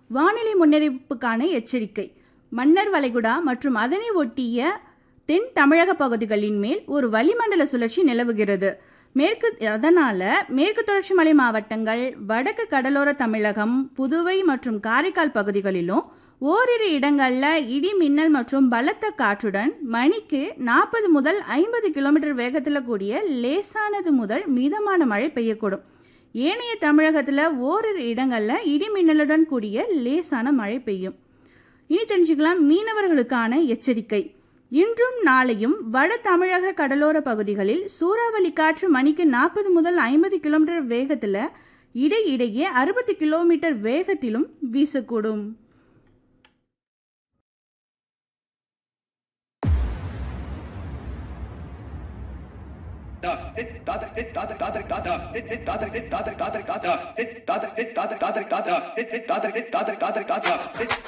வானிலை முன்னறிவிப்புக்கான எச்சரிக்கை மன்னர் வளைகுடா மற்றும் அதனை ஒட்டிய தென் தமிழக பகுதிகளின் மேல் ஒரு வளிமண்டல சுழற்சி நிலவுகிறது மேற்கு அதனால மேற்கு தொடர்ச்சி மலை மாவட்டங்கள் வடக்கு கடலோர தமிழகம் புதுவை மற்றும் காரைக்கால் பகுதிகளிலும் ஓரிரு இடங்கள்ல இடி மின்னல் மற்றும் பலத்த காற்றுடன் மணிக்கு நாற்பது முதல் ஐம்பது கிலோமீட்டர் வேகத்தில் கூடிய லேசானது முதல் மிதமான மழை பெய்யக்கூடும் ஏனைய தமிழகத்தில் ஓரிரு இடங்கள்ல இடி மின்னலுடன் கூடிய லேசான மழை பெய்யும் இனி தெரிஞ்சுக்கலாம் மீனவர்களுக்கான எச்சரிக்கை இன்றும் நாளையும் வட தமிழக கடலோர பகுதிகளில் சூறாவளி காற்று மணிக்கு நாற்பது முதல் ஐம்பது கிலோமீட்டர் வேகத்தில் இடையிடையே அறுபது கிலோமீட்டர் வேகத்திலும் வீசக்கூடும் தாதர்